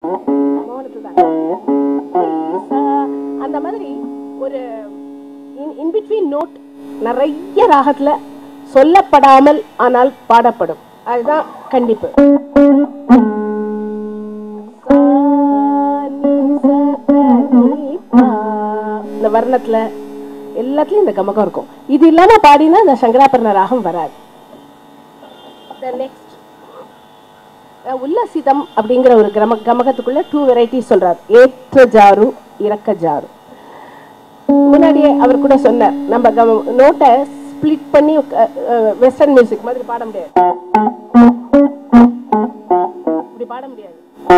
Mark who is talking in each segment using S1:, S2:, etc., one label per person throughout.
S1: மோகனத்துல தான் சா, அந்த மாதிரி ஒரு இன் பிட்வீன் நோட் நிறைய ராகத்துல சொல்லப்படாமல் ஆனால் பாடப்படும் அதுதான் கண்டிப்பு சா, நீ, சா, த, நீ, பா. இந்த வர்ணத்துல எல்லாத்துலயும் இந்த கமகம் இருக்கும் இது இல்லாம பாடினா இந்த சங்கராபரண ராகம் வராது நெக்ஸ்ட் உல்லசிதம் அப்படிங்கிற ஒரு கம கமகத்துக்குள்ள டூ வெரைட்டிஸ் சொல்றார் ஏற்ற ஜாரு இறக்க ஜாரு முன்னாடியே அவர் கூட சொன்னார் நம்ம கம நோட்டை ஸ்ப்ளிட் பண்ணி வெஸ்டர்ன் மியூசிக் மாதிரி பாட முடியாது இப்படி பாட முடியாது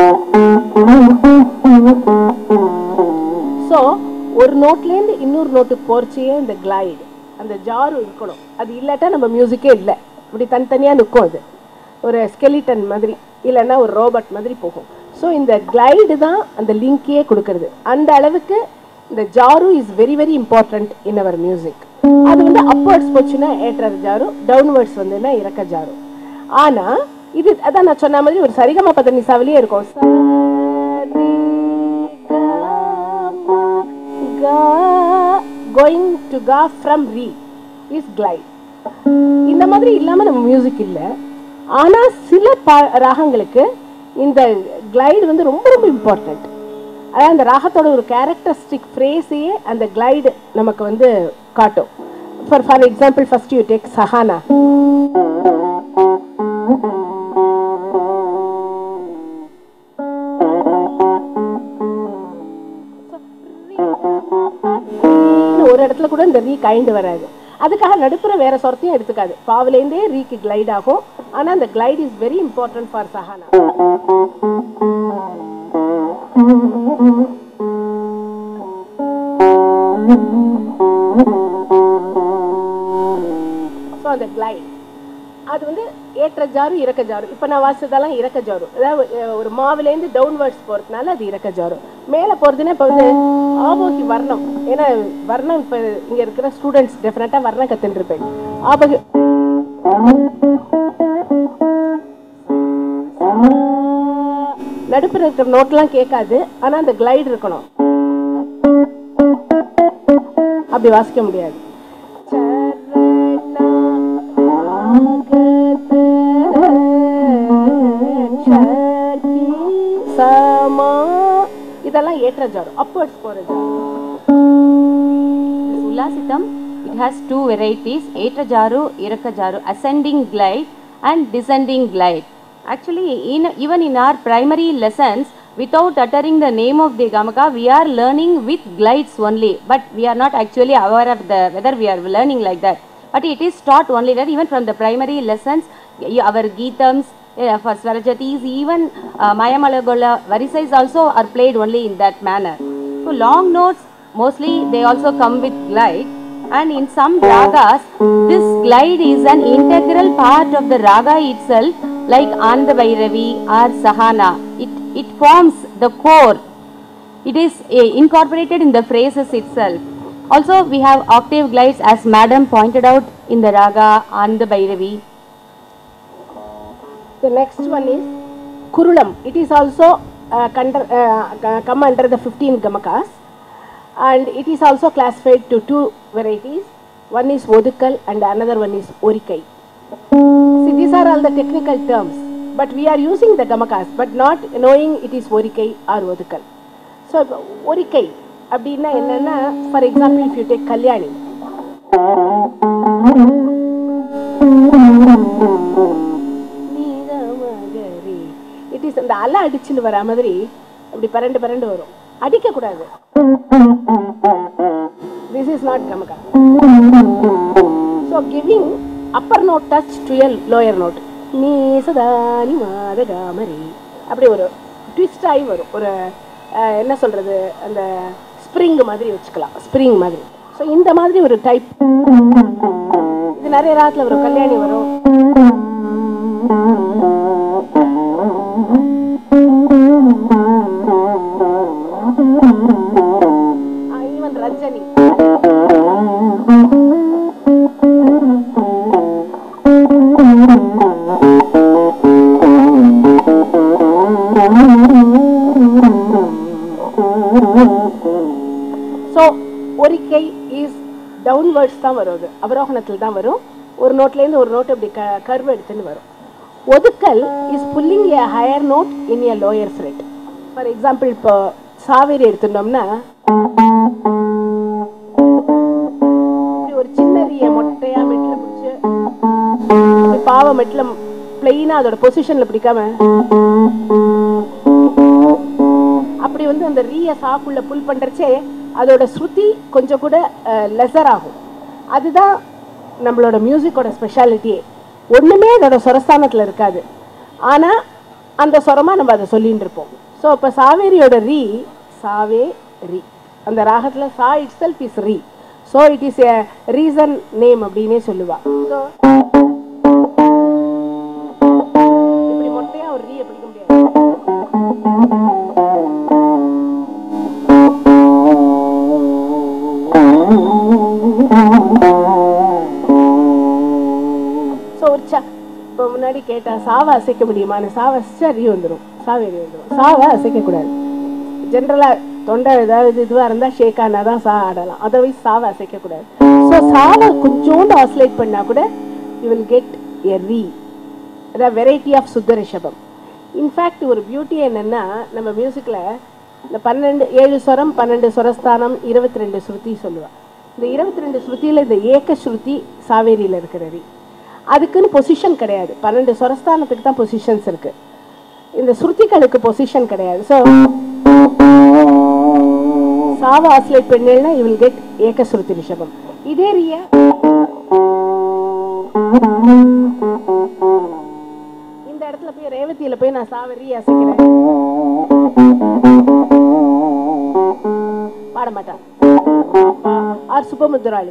S1: ஸோ ஒரு நோட்லேருந்து இன்னொரு நோட்டுக்கு போறச்சே இந்த கிளைடு அந்த ஜாரு இருக்கணும் அது இல்லாட்டா நம்ம மியூசிக்கே இல்லை இப்படி தனித்தனியாக நிற்கும் அது ஒரு ஸ்கெலிட்டன் மாதிரி இல்லைன்னா ஒரு ரோபோட் மாதிரி போகும் ஸோ இந்த கிளைடு தான் அந்த லிங்கையே கொடுக்கறது அந்த அளவுக்கு இந்த jaru is very very important in our music அது வந்து அப்வர்ட்ஸ் போச்சுன்னா ஏற்ற ஜாரு டவுன்வர்ட்ஸ் வந்துன்னா இறக்க ஜாரு ஆனா இது அதான் நான் சொன்ன மாதிரி ஒரு சரிகம பத நிசாவிலேயே இருக்கும் ச, ரி, க, ம, க, going to ga from re is glide இந்த மாதிரி இல்லாம நம்ம மியூசிக் இல்ல ஆனா சில பா- ராகங்களுக்கு இந்த கிளைடு வந்து ரொம்ப ரொம்ப இம்பார்ட்டன்ட் அதாவது அந்த ராகத்தோட ஒரு கேரக்டரிஸ்டிக் ஃப்ரேஸையே அந்த கிளைடு நமக்கு வந்து காட்டும் for for example first you take Sahana ஒரு இடத்துல கூட இந்த ரீ கைண்டு வராது அதுக்காக நடுப்புற வேற சொரத்தையும் எடுத்துக்காது பாவிலேருந்தே ரீக்கு கிளைட் ஆகும் ஆனா அந்த glide is very important for Sahana so அந்த கிளைட் அது வந்து ஏற்ற ஜாரு இறக்க ஜாரு இப்போ நான் வாசிச்சதெல்லாம் இறக்க ஜாரு அதாவது அஹ், ஒரு மாவுலேருந்து டவுன்வர்ட்ஸ் போகிறதுனால அது இறக்க ஜாரு மேலே போகிறதுனா இப்போ வந்து ஆபோகி வர்ணம் ஏன்னா வர்ணம் இப்போ இங்கே இருக்கிற ஸ்டூடெண்ட்ஸ் டெஃபினட்டாக வர்ணம் கற்றுருப்பேன் ஆபோகி நடுப்புற இருக்கிற நோட்லாம் கேட்காது ஆனால் அந்த கிளைடு இருக்கணும் அப்படி வாசிக்க முடியாது சமா இதெல்லாம் ஏற்ற ஜாரம் அப்வர்ட்ஸ் போற ஜாரம்
S2: This Ullasitam, it has two varieties, Etrajaru, Irakajaru, ascending glide and descending glide. Actually, in, even in our primary lessons, without uttering the name of the Gamaka, we are learning with glides only, but we are not actually aware of the whether we are learning like that. But it is taught only that even from the primary lessons, y- our Geetams, uh, for Swarajatis, even uh, Mayamalagola, Varisais also are played only in that manner. So long notes mostly they also come with glide and in some ragas this glide is an integral part of the raga itself like Ananda Bhairavi or Sahana. It, it forms the core. It is uh, incorporated in the phrases itself. Also we have octave glides as madam pointed out in the raga Ananda Bhairavi.
S1: The next one is Kurulam. It is also uh, under, uh, come under the 15 Gamakas and it is also classified to two varieties. One is Vodukal and another one is Orikai. See, these are all the technical terms, but we are using the Gamakas, but not knowing it is Orikai or Vodukal. So, Orikai, அப்படின்னா என்னன்னா for example if you take Kalyani நீரமகரி it is அந்த அலை அடிச்சுன்னு வர மாதிரி அப்படி பரண்டு பரண்டு வரும் அடிக்க கூடாது this is not gamaka so giving upper note touch to எல் லோயர் நோட் நீ சதானி மாத காமரி அப்படி ஒரு ட்விஸ்ட் ஆகி வரும் ஒரு அஹ், என்ன சொல்றது அந்த ஸ்ப்ரிங் மாதிரி வச்சுக்கலாம் ஸ்ப்ரிங் மாதிரி ஸோ இந்த மாதிரி ஒரு டைப் இது நிறைய ராத்துல வரும் கல்யாணி வரும் ஈவன் ரஞ்சனி ஸோ ஒரு கை இஸ் டவுன்வர்ட்ஸ் தான் வரும் அது அவரோகணத்தில் தான் வரும் ஒரு நோட்லேருந்து ஒரு நோட் அப்படி க கர்வ் எடுத்துன்னு வரும் ஒதுக்கல் is pulling a higher note in a lower fret for example இப்போ சாவேரி எடுத்துட்டோம்னா இப்படி ஒரு சின்ன ரீய மொட்டையா மெட்டில் பிடிச்சி இப்படி பாவ மெட்டில் பிளெயினாக அதோட பொசிஷனில் பிடிக்காம அப்படி வந்து அந்த ரீய சாக்குள்ள புல் பண்றச்சே அதோட ஸ்ருதி கொஞ்சம் கூட லெசர் ஆகும் அதுதான் நம்மளோட மியூசிக்கோட ஸ்பெஷாலிட்டியே ஒண்ணுமே அதோட சொரஸ்தானத்துல இருக்காது ஆனா அந்த சொரமா நம்ம அதை சொல்லிட்டு இருப்போம் ஸோ இப்போ சாவேரியோட ரீ சாவே ரி அந்த ராகத்துல சா இட் செல்ஃப் இஸ் ரீ so it is a reason name அப்படின்னே சொல்லுவா ஸோ இப்படி மொட்டையா ஒரு ரீயை பிடிக்க முடியாது ஸோ ஒரு ச இப்போ முன்னாடி கேட்டா சாவை அசைக்க முடியுமான்னு சாவை அசைச்சா ரீ வந்துடும் சாவேரி வந்துடும் சாவை அசைக்கக்கூடாது ஜென்ரலாக தொண்டை ஏதாவது இதுவாக இருந்தால் ஷேக் ஆனால் தான் சா ஆடலாம் அதர்வைஸ் சாவை அசைக்கக்கூடாது ஸோ சாவை கொஞ்சோண்டு ஆசிலேட் பண்ணால் கூட யூ வில் கெட் எ ரீ அதாவது வெரைட்டி ஆஃப் சுத்த ரிஷபம் இன்ஃபேக்ட் ஒரு பியூட்டி என்னென்னா நம்ம மியூசிக்கில் இந்த பன்னெண்டு ஏழு ஸ்வரம் பன்னெண்டு ஸ்வரஸ்தானம் இருபத்தி ரெண்டு ஸ்ருதி சொல்லுவா இந்த இருபத்தி ரெண்டு ஸ்ருதியில் இந்த ஏக ஸ்ருதி சாவேரியில் இருக்கிற ரீ அதுக்குன்னு பொசிஷன் கிடையாது பன்னெண்டு ஸ்வரஸ்தானத்துக்கு தான் பொசிஷன்ஸ் இருக்கு இந்த ஸ்ருதிகளுக்கு பொசிஷன் கிடையாது ஸோ சாவ ஆசிலேட் பண்ணேன்னா யூ வில் கெட் ஏக ஸ்ருதி ரிஷபம் இதே ரியா இந்த இடத்துல போய் ரேவதியில போய் நான் சாவரி அசைக்கிறேன் பாட மாட்டான் ஆர் சுப்பமுத்துராளி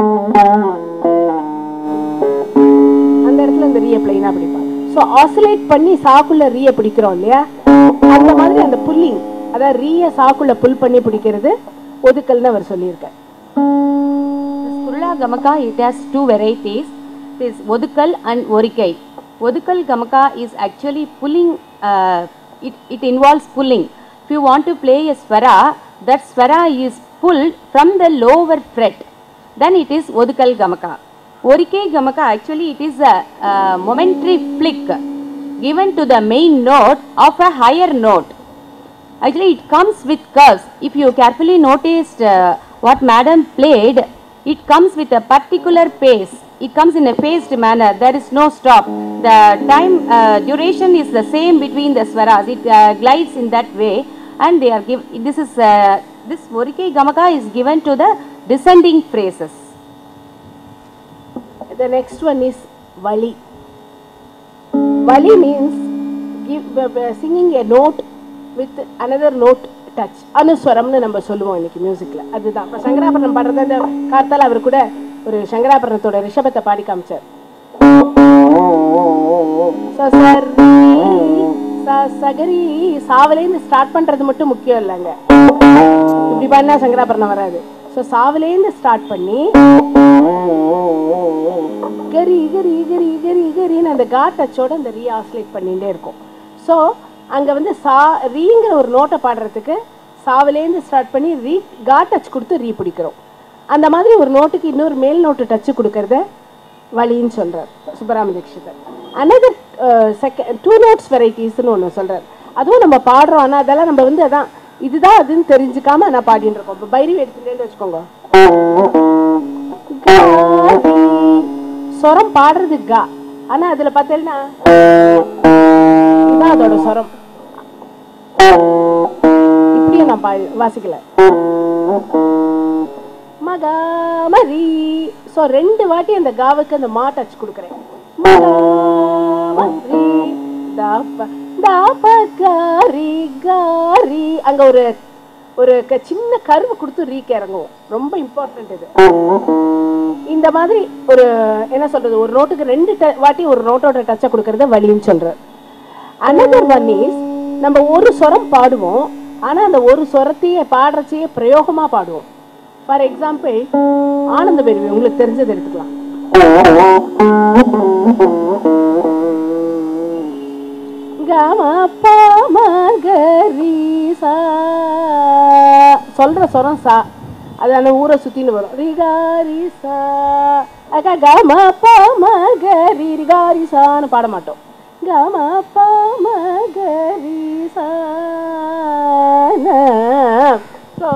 S1: அந்த இடத்துல இந்த ரீய பிளைனா பிடிப்பாங்க ஸோ ஆசிலேட் பண்ணி சாக்குள்ள ரீய பிடிக்கிறோம் இல்லையா அந்த மாதிரி அந்த புல்லிங் அதாவது ரீய சாக்குள்ள புல் பண்ணி பிடிக்கிறது ஒதுக்கல்னு அவர் சொல்லியிருக்கார்
S2: Kurla Gamaka, it has two varieties. It is Odukal and Orikai. Odukal Gamaka is actually pulling, uh, it, it involves pulling. If you want to play a swara, that swara is pulled from the lower fret. Then it is Odukal Gamaka. Orikai Gamaka, actually it is a, uh momentary flick given to the main note of a higher note. Actually, it comes with curves. If you carefully noticed uh, what madam played, it comes with a particular pace. It comes in a phased manner. There is no stop. The time uh, duration is the same between the swaras. It uh, glides in that way, and they are give. This is uh, this Vorike Gamaka is given to the descending phrases.
S1: The next one is Vali. Vali means give, uh, uh, singing a note with another note touch. அனுஸ்வரம்னு நம்ம சொல்லுவோம் இன்னைக்கு மியூசிக்ல அதுதான் இப்போ சங்கராபரணம் பாடுறது அந்த கார்த்தால அவர் கூட ஒரு சங்கராபரணத்தோட ரிஷபத்தை பாடி காமிச்சார் So, சரி, ச- சகரி சாவிலேருந்து ஸ்டார்ட் பண்றது மட்டும் முக்கியம் இல்லைங்க இப்படி பண்ணா சங்கராபரணம் வராது ஸோ சாவிலேருந்து ஸ்டார்ட் பண்ணி கரி கரி கரி கரி கரின்னு அந்த கா டச்சோட அந்த ரீ ஆசிலேட் பண்ணிகிட்டே இருக்கும் ஸோ அங்கே வந்து சா ரீங்கிற ஒரு நோட்டை பாடுறதுக்கு சாவிலேருந்து ஸ்டார்ட் பண்ணி ரீ கா டச் கொடுத்து ரீ பிடிக்கிறோம் அந்த மாதிரி ஒரு நோட்டுக்கு இன்னொரு மேல் நோட்டு டச்சு கொடுக்கறத வழின்னு சொல்கிறார் Subbarama Dikshitar another second two notes வெரைட்டிஸ்னு ஒன்று சொல்கிறார் அதுவும் நம்ம பாடுறோம் ஆனால் அதெல்லாம் நம்ம வந்து அதான் இதுதான் அதுன்னு தெரிஞ்சுக்காம நான் பாடிட்டு இருக்கோம் இப்போ பைரவி எடுத்துட்டேன்னு வச்சுக்கோங்க காதி. சொரம் பாடுறது கா ஆனா அதுல பார்த்தேன்னா இதுதான் அதோட சொரம் இப்படியும் நான் பாடி வாசிக்கல மகாமரி ஸோ ரெண்டு வாட்டி அந்த காவுக்கு அந்த மா டச் கொடுக்குறேன் மகாமரி தாப தாப காரி காரி அங்க ஒரு ஒரு க- சின்ன கருவு கொடுத்து ரீக்கு இறங்குவோம் ரொம்ப இம்பார்ட்டன்ட் இது இந்த மாதிரி ஒரு என்ன சொல்றது ஒரு நோட்டுக்கு ரெண்டு ட- வாட்டி ஒரு நோட்டோட டச்சை கொடுக்கறத வலின்னு சொல்றார் அனதர் ஒன் இஸ் நம்ம ஒரு சொரம் பாடுவோம் ஆனா அந்த ஒரு சொரத்தையே பாடுறச்சையே பிரயோகமா பாடுவோம் ஃபார் எக்ஸாம்பிள் ஆனந்த பெருவி உங்களுக்கு தெரிஞ்சது எடுத்துக்கலாம் கம பம கரி சா சொல்ற சொரம் சா அது அந்த ஊரை சுத்தின்னு வரும் ரிகாரி சா அக்கா கம ப ம க ரி ரிகாரி சான்னு பாட மாட்டோம் கம ப ம க ரி சா ந. So,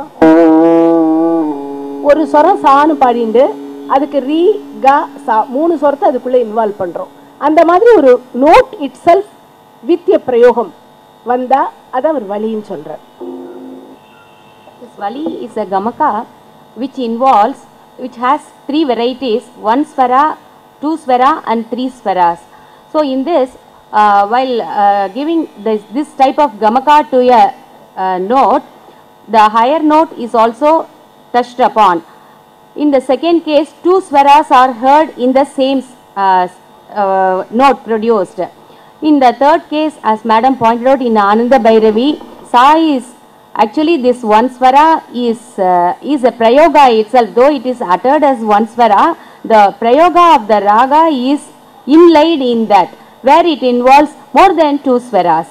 S1: ஒரு சொரம் சான்னு பாடிண்டு அதுக்கு ரீ க சா மூணு சொரத்தை அதுக்குள்ள இன்வால்வ் பண்றோம் அந்த மாதிரி ஒரு நோட் இட் செல்ஃப் வித்திய பிரயோகம் வந்தா அதை அவர் வழின்னு சொல்றார்
S2: This Vali is a gamaka which involves, which has three varieties, one swara, two swara and three swaras. So in this, uh, while uh, giving this, this type of gamaka to a uh, note, the higher note is also touched upon. In the second case, two swaras are heard in the same uh, uh, note produced. In the third case, as Madam pointed out in Ananda Bhairavi, Sa is actually this one swara is uh, is a prayoga itself. Though it is uttered as one swara, the prayoga of the raga is inlaid in that, where it involves more than two swaras.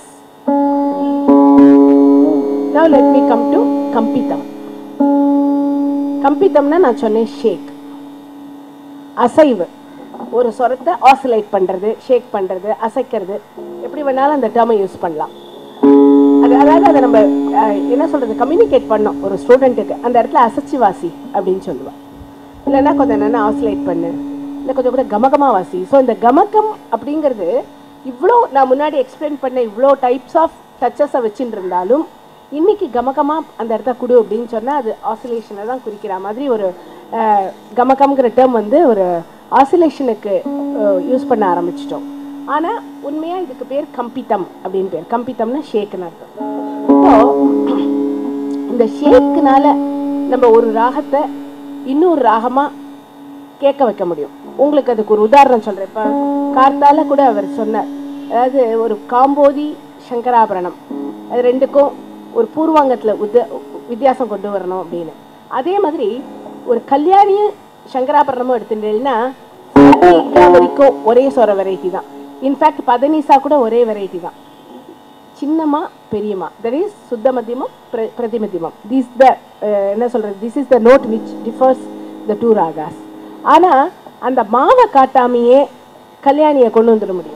S1: Now let me come to கம்பித்தம் கம்பித்தம்னா நான் சொன்னேன் ஷேக் அசைவு ஒரு சொரத்தை oscillate பண்றது ஷேக் பண்றது அசைக்கிறது எப்படி வேணாலும் அந்த டேர்மை யூஸ் பண்ணலாம் அது அதாவது அதை நம்ம அஹ், என்ன சொல்றது கம்யூனிகேட் பண்ணோம் ஒரு ஸ்டூடெண்ட்டுக்கு அந்த இடத்துல அசைச்சு வாசி அப்படின்னு சொல்லுவா இல்லைன்னா கொஞ்சம் நல்லா ஆசிலேட் பண்ணு இல்லை கொஞ்சம் கூட கமகமா வாசி ஸோ இந்த கமகம் அப்படிங்கிறது இவ்வளோ நான் முன்னாடி எக்ஸ்பிளைன் பண்ண இவ்வளோ டைப்ஸ் ஆஃப் டச்சஸை வச்சுட்டு இருந்தாலும் இன்னைக்கு கமகமா அந்த இடத்த கொடு அப்படின்னு சொன்னால் அது ஆசிலேஷனை தான் குறிக்கிற மாதிரி ஒரு அஹ், கமகம்ங்கிற டேர்ம் வந்து ஒரு ஆசிலேஷனுக்கு யூஸ் பண்ண ஆரம்பிச்சிட்டோம் ஆனால் உண்மையாக இதுக்கு பேர் கம்பித்தம் அப்படின்னு பேர் கம்பித்தம்னா ஷேக்குன்னு அர்த்தம் இப்போ இந்த ஷேக்குனால நம்ம ஒரு ராகத்தை இன்னொரு ராகமா கேட்க வைக்க முடியும் உங்களுக்கு அதுக்கு ஒரு உதாரணம் சொல்றேன் இப்போ கார்த்தால கூட அவர் சொன்னார் அதாவது ஒரு காம்போதி சங்கராபரணம் அது ரெண்டுக்கும் ஒரு பூர்வாங்கத்துல உத்த வித்தியாசம் கொண்டு வரணும் அப்படின்னு அதே மாதிரி ஒரு கல்யாணியும் சங்கராபரணமும் எடுத்துட்டீங்கன்னா வரைக்கும் ஒரே சொர வெரைட்டி தான் இன்ஃபேக்ட் பதனிசா கூட ஒரே வெரைட்டி தான் சின்னமா பெரியமா தட் இஸ் சுத்த மத்தியமம் பிர- பிரதிமத்தியமம் திஸ் த என்ன சொல்றது this is the note which differs the two ragas ஆனா அந்த மாவை காட்டாமையே கல்யாணியை கொண்டு வந்துட முடியும்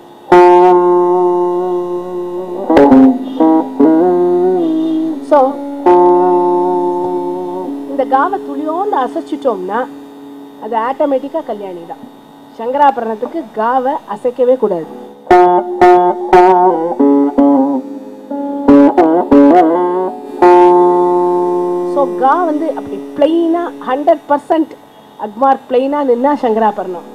S1: ஸோ இந்த காவை துளியோண்டு அசைச்சிட்டோம்னா அது ஆட்டோமேட்டிக்காக கல்யாணி தான் சங்கராபரணத்துக்கு காவை அசைக்கவே கூடாது ஸோ கா வந்து அப்படி பிளெயினாக ஹண்ட்ரட் பர்சன்ட் அக்மார்க் பிளெயினாக நின்னா சங்கராபரணம்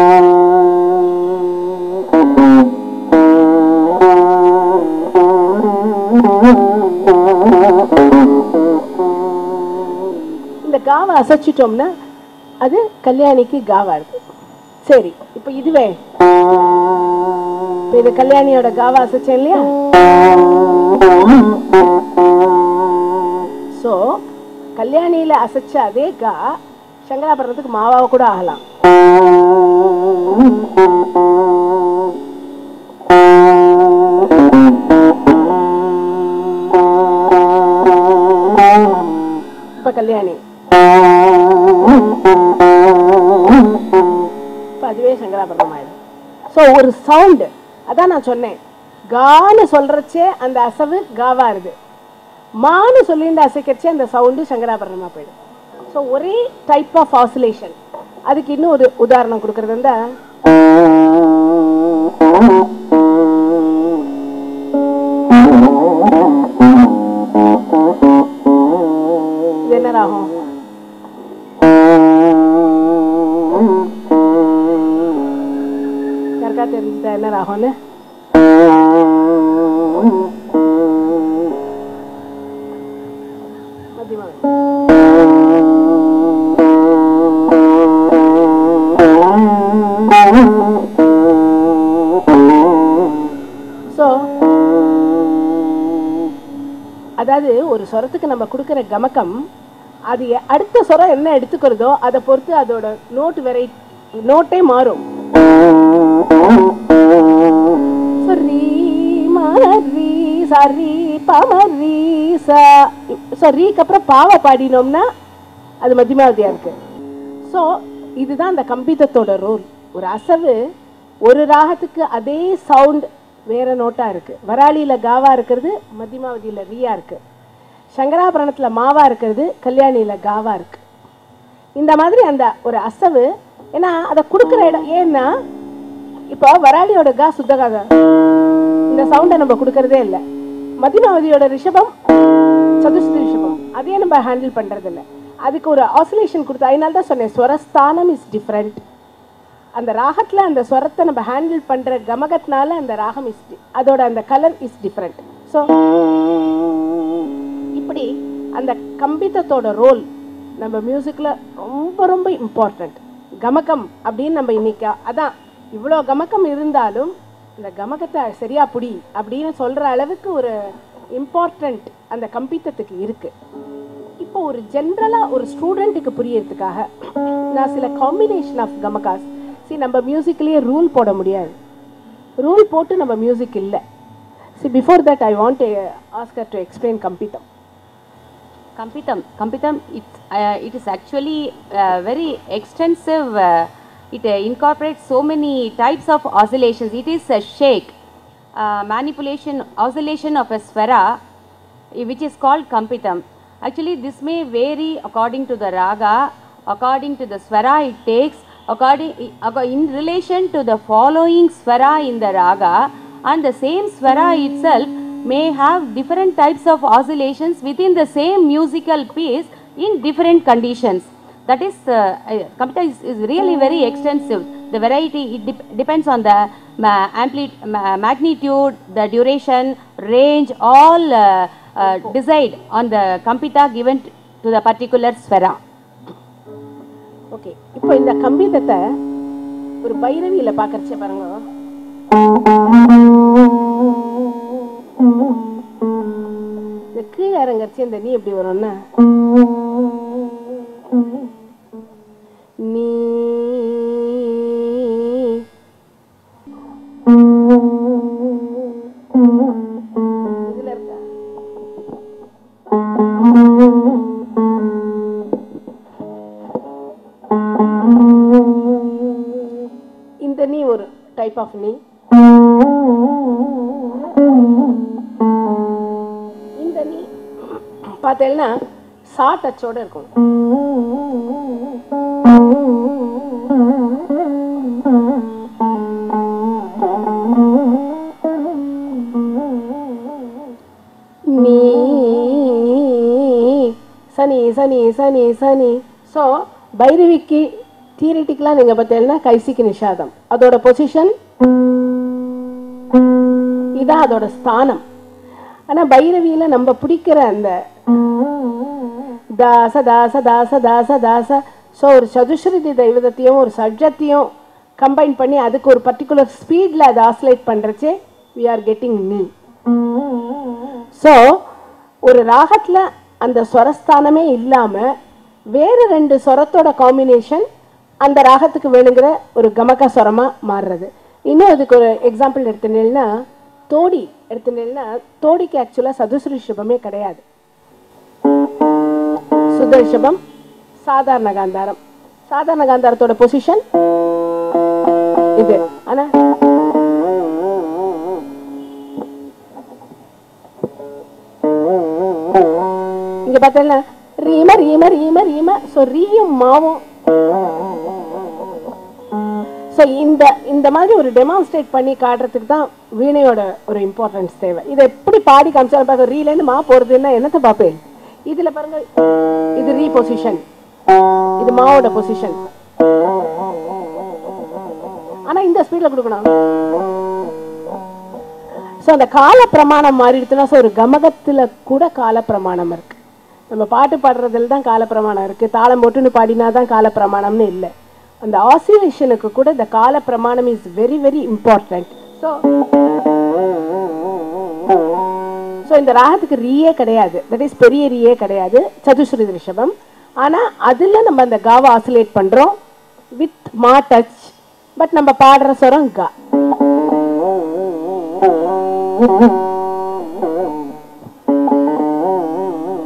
S1: இந்த காவை அசைச்சிட்டோம்னா அது கல்யாணிக்கு காவா இருக்கு சரி இப்போ இதுவே இப்போ இது கல்யாணியோட காவா அசைச்சேன் இல்லையா ஸோ கல்யாணியில அசைச்ச அதே கா சங்கராபரணத்துக்கு மாவாவை கூட ஆகலாம் இப்ப கல்யாணி இப்ப அதுவே சங்கராபரணம் ஆயிடும் ஸோ ஒரு சவுண்டு அதான் நான் சொன்னேன் கான்னு சொல்றச்சே அந்த அசவு காவாருது மான்னு சொல்லிட்டு அசைக்கிறச்சே அந்த சவுண்டு சங்கராபரணமா போயிடும் ஸோ ஒரே டைப் ஆஃப் ஆசிலேஷன் அதுக்கு இன்னும் ஒரு உதாரணம் கொடுக்கறது வந்து இது என்ன ராகம் யாருக்கா தெரிஞ்சுதா என்ன ராகம்னு மத்தியமா ஸோ அதாவது ஒரு சொரத்துக்கு நம்ம கொடுக்குற கமக்கம் அது எ- அடுத்த சொரம் என்ன எடுத்துக்கிறதோ அதை பொறுத்து அதோட நோட் வெரை நோட்டே மாறும் So, ரீ, ம, ரீ, சா ரீ பம ரீ சா ஸோ ரீக்கு அப்புறம் பாவை பாடினோம்னா அது மத்தியமாவதியா இருக்கு ஸோ இதுதான் அந்த கம்பிதத்தோட ரோல் ஒரு அசவு ஒரு ராகத்துக்கு அதே சவுண்ட் வேற நோட்டா இருக்கு வராளியில காவா இருக்கிறது மத்தியமாவதியில ரீயா இருக்கு சங்கராபரணத்துல மாவா இருக்கிறது கல்யாணியில காவா இருக்கு இந்த மாதிரி அந்த ஒரு அசவு ஏன்னா அதை கொடுக்குற இடம் ஏன்னா இப்போ வராளியோட கா சுத்தகாக இந்த சவுண்டை நம்ம கொடுக்கறதே இல்லை மதிமாவதியோட ரிஷபம் சதுஸ்தி ரிஷபம் அதே நம்ம ஹேண்டில் பண்றது இல்ல அதுக்கு ஒரு ஆசிலேஷன் கொடுத்து அதனால தான் சொன்னேன் ஸ்வரஸ்தானம் இஸ் டிஃப்ரெண்ட் அந்த ராகத்துல அந்த ஸ்வரத்தை நம்ம ஹேண்டில் பண்ற கமகத்தினால அந்த ராகம் இஸ் அதோட அந்த கலர் இஸ் டிஃப்ரெண்ட் ஸோ இப்படி அந்த கம்பிதத்தோட ரோல் நம்ம மியூசிக்ல ரொம்ப ரொம்ப இம்பார்ட்டண்ட் கமகம் அப்படின்னு நம்ம இன்னைக்கு அதான் இவ்வளோ கமகம் இருந்தாலும் இந்த கமகத்தை சரியா புடி அப்படின்னு சொல்ற அளவுக்கு ஒரு இம்பார்ட்டண்ட் அந்த கம்பித்தத்துக்கு இருக்கு இப்போ ஒரு ஜென்ரலா ஒரு ஸ்டூடெண்ட்டுக்கு புரியறதுக்காக நான் சில காம்பினேஷன் ஆஃப் கமகாஸ் சி நம்ம மியூசிக்லயே ரூல் போட முடியாது ரூல் போட்டு நம்ம மியூசிக் இல்லை see before that I want ஆஸ்கர் to explain kampitam
S2: Kampitam. Kampitam, it's, uh, it is actually uh, very extensive. Uh, it uh, incorporates so many types of oscillations. It is a shake, uh, manipulation, oscillation of a swara, eh, which is called Kampitam. Actually, this may vary according to the raga, according to the swara it takes, according acco- in relation to the following swara in the raga, and the same swara itself may have different types of oscillations within the same musical piece in different conditions. That is, uh, uh, Kampitam is, is really very extensive. The variety, it dep- depends on the ma- ampli- ma- magnitude, the duration, range, all uh, uh, decide on the Kampita given t- to the particular swara.
S1: Okay இப்போ இந்த கம்பிதத்தை ஒரு பைரவியில பார்க்கறச்சே பாருங்க இந்த கீழே இறங்கறச்சு இந்த நீ எப்படி வரும்னா நீ இதுல இருக்கா இந்த நீ ஒரு டைப் ஆஃப் நீ இந்த நீ பார்த்தேன்னா சா டச்சோட இருக்கும் நீ சனி சனி சனி சனி ஸோ பைரவிக்கு தியரிட்டிக்கலாக நீங்கள் பார்த்தீங்கன்னா கைசிக்கு நிஷாதம் அதோட பொசிஷன் இதான் அதோட ஸ்தானம் ஆனா பைரவியில நம்ம பிடிக்கிற அந்த தாச தாச தாச தாச தாச ஸோ ஒரு சதுஸ்ருதி தெய்வதத்தையும் ஒரு சட்ஜத்தையும் கம்பைன் பண்ணி அதுக்கு ஒரு பர்டிகுலர் ஸ்பீடில் அதை ஆசிலேட் பண்ணுறச்சே வி ஆர் கெட்டிங் நீ ஸோ ஒரு ராகத்துல அந்த ஸ்வரஸ்தானமே இல்லாம வேற ரெண்டு ஸ்வரத்தோட காம்பினேஷன் அந்த ராகத்துக்கு வேணுங்கிற ஒரு கமக ஸ்வரமா மாறுறது இன்னும் அதுக்கு ஒரு எக்ஸாம்பிள் எடுத்துனேன்னா தோடி எடுத்துனேன்னா தோடிக்கு ஆக்சுவலா சதுஸ்ரு ரிஷபமே கிடையாது சுத ரிஷபம் சாதாரண காந்தாரம் சாதாரண காந்தாரத்தோட பொசிஷன் இது ஆனா இங்க பார்த்தா ரீம ரீம ரீம ரீம ஸோ ரீயும் மாவும் ஸோ இந்த இந்த மாதிரி ஒரு டெமான்ஸ்ட்ரேட் பண்ணி காட்டுறதுக்கு தான் வீணையோட ஒரு இம்பார்ட்டன்ஸ் தேவை இதை எப்படி பாடி காமிச்சாலும் பார்க்க ரீலேருந்து மா போறதுன்னா என்னத்தை பார்ப்பேன் இதுல பாருங்க இது ரீ பொசிஷன் இது மாவோட பொசிஷன் ஆனா இந்த ஸ்பீட்ல கொடுக்கணும் ஸோ அந்த கால பிரமாணம் மாறிடுச்சுன்னா ஸோ ஒரு கமகத்துல கூட கால பிரமாணம் இருக்கு நம்ம பாட்டு பாடுறதுல தான் கால பிரமாணம் இருக்கு தாளம் போட்டுன்னு பாடினா தான் கால பிரமாணம்னு இல்லை அந்த ஆசிலேஷனுக்கு கூட இந்த கால பிரமாணம் is very very important so so இந்த ராகத்துக்கு ரீயே கிடையாது தட் இஸ் பெரிய ரீயே கிடையாது சதுஸ்ருதி ரிஷபம் ஆனா அதுல நம்ம அந்த காவை ஆசிலேட் பண்றோம் வித் மா டச் பட் நம்ம பாடுற ஸ்வரம் கா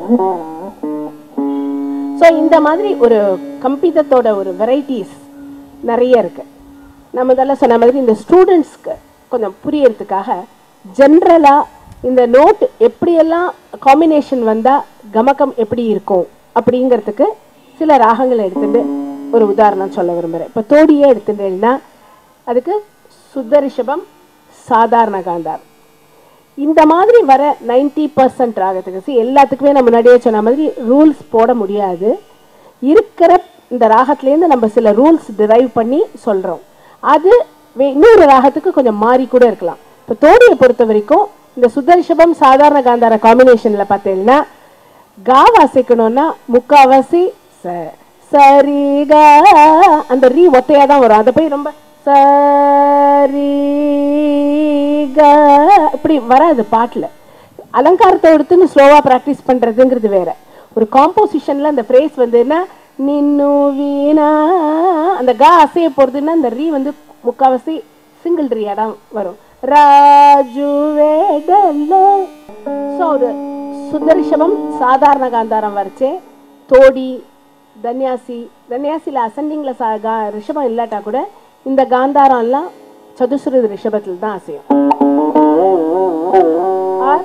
S1: ஸோ இந்த மாதிரி ஒரு கம்பிதத்தோட ஒரு வெரைட்டிஸ் நிறைய இருக்கு நம்ம இதெல்லாம் சொன்ன மாதிரி இந்த ஸ்டூடெண்ட்ஸ்க்கு கொஞ்சம் புரியறதுக்காக ஜென்ரலாக இந்த நோட் எப்படியெல்லாம் காம்பினேஷன் வந்தால் கமகம் எப்படி இருக்கும் அப்படிங்கிறதுக்கு சில ராகங்களை எடுத்துட்டு ஒரு உதாரணம் சொல்ல விரும்புகிறேன் இப்போ தோடியே எடுத்துட்டேன்னா அதுக்கு சுத்த ரிஷபம் சாதாரண காந்தாரம் இந்த மாதிரி வர நைன்டி பர்சன்ட் ராகத்துக்கு see, எல்லாத்துக்குமே நம்ம முன்னாடியே சொன்ன மாதிரி ரூல்ஸ் போட முடியாது இருக்கிற இந்த ராகத்துலேருந்து நம்ம சில ரூல்ஸ் டிரைவ் பண்ணி சொல்கிறோம் அது வே- இன்னொரு ராகத்துக்கு கொஞ்சம் மாறி கூட இருக்கலாம் இப்போ தோடியை பொறுத்த வரைக்கும் இந்த சுதர்ஷபம் சாதாரண காந்தார காம்பினேஷனில் பார்த்தீங்கன்னா கா வாசிக்கணும்னா முக்காவாசி ச சரி க அந்த ரீ ஒத்தையாக தான் வரும் அதை போய் ரொம்ப சரி க இப்படி வராது பாட்டில் அலங்காரத்தை எடுத்துன்னு ஸ்லோவாக ப்ராக்டிஸ் பண்ணுறதுங்கிறது வேற ஒரு காம்போசிஷனில் அந்த ஃப்ரேஸ் வந்துன்னா நின்னு வீணா அந்த கா அசைய போகிறதுன்னா அந்த ரீ வந்து முக்காவாசி சிங்கிள் ரீ இடம் வரும் ராஜு வேடல்ல ஸோ ஒரு சுந்தரிஷபம் சாதாரண காந்தாரம் வரைச்சே தோடி தன்யாசி தன்யாசியில் அசண்டிங்கில் சா கா ரிஷபம் இல்லாட்டா கூட இந்த காந்தாரம் எல்லாம் சதுசுருது ரிஷபத்தில் தான் அசையும் ஆர்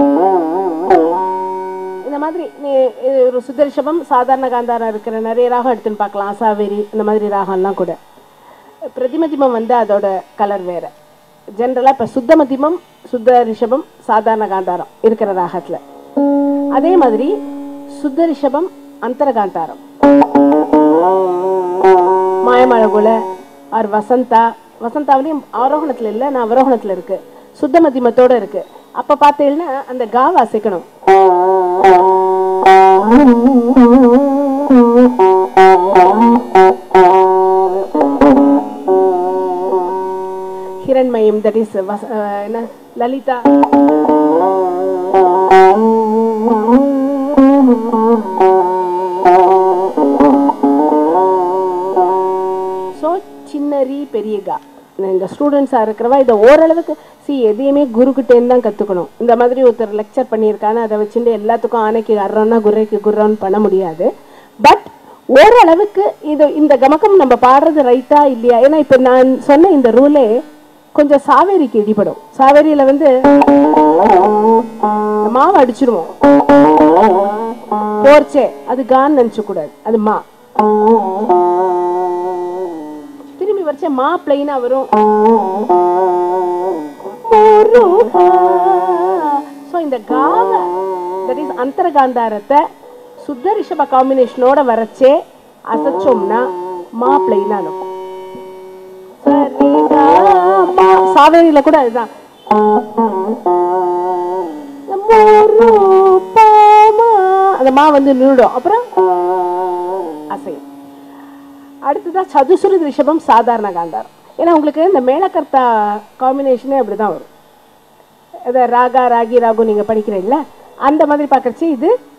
S1: இந்த மாதிரி நீ இது ஒரு சுதர்ஷபம் சாதாரண காந்தாரம் இருக்கிற நிறைய ராகம் எடுத்துன்னு பார்க்கலாம் அசாவேரி இந்த மாதிரி ராகம்லாம் கூட பிரதிமதிமம் வந்து அதோட கலர் வேற ஜென்ரலாக இப்போ சுத்த மதிமம் சுத்த ரிஷபம் சாதாரண காந்தாரம் இருக்கிற ராகத்தில் அதே மாதிரி சுத்த ரிஷபம் அந்தர காந்தாரம் மாயமழகுல ஆர் வசந்தா வசந்தாவிலையும் ஆரோகணத்தில் இல்லை நான் அவரோகணத்தில் இருக்கு சுத்த மதிமத்தோட இருக்கு அப்போ பார்த்தீங்கன்னா அந்த கா வாசிக்கணும் ஹிரண்மயம் தட் இஸ் என்ன லலிதா ஸோ சின்னரி பெரியகா இந்த ஸ்டூடெண்ட்ஸாக இருக்கிறவா இதை ஓரளவுக்கு சி எதையுமே குருக்கிட்டேருந்து தான் கற்றுக்கணும் இந்த மாதிரி ஒருத்தர் லெக்சர் பண்ணியிருக்கான்னு அதை வச்சுட்டு எல்லாத்துக்கும் ஆனைக்கு அறோன்னா குர்ரைக்கு குர்ரோன்னு பண்ண முடியாது பட் ஓரளவுக்கு இது இந்த கமக்கம் நம்ம பாடுறது ரைட்டா இல்லையா ஏன்னா இப்போ நான் சொன்ன இந்த ரூலே கொஞ்சம் சாவேரிக்கு இடிபடும் சாவேரியில் வந்து இந்த மாவை அடிச்சிருவோம் போர்ச்சே அது கான் நினச்ச கூடாது அது மா திரும்பி வரைச்ச மா பிளைனா வரும் ஸோ இந்த காவ தட் இஸ் அந்தரகாந்தாரத்தை சுத்த ரிஷப காம்பினேஷனோட வரைச்சே அசைச்சோம்னா மா பிளைனா இருக்கும் சரி, கா, மா. சாவேரியில கூட அதுதான் மோரு, பாமா. அந்த மா வந்து நின்றுடும் அப்புறம் அசையும் அடுத்ததா சதுசுருதி ரிஷபம் சாதாரண காந்தாரம் ஏன்னா உங்களுக்கு இந்த மேலக்கர்த்தா காம்பினேஷனே அப்படிதான் வரும் இதை ராகா ராகி ராகு நீங்க படிக்கிறீங்களா அந்த மாதிரி பார்க்கறச்சு இது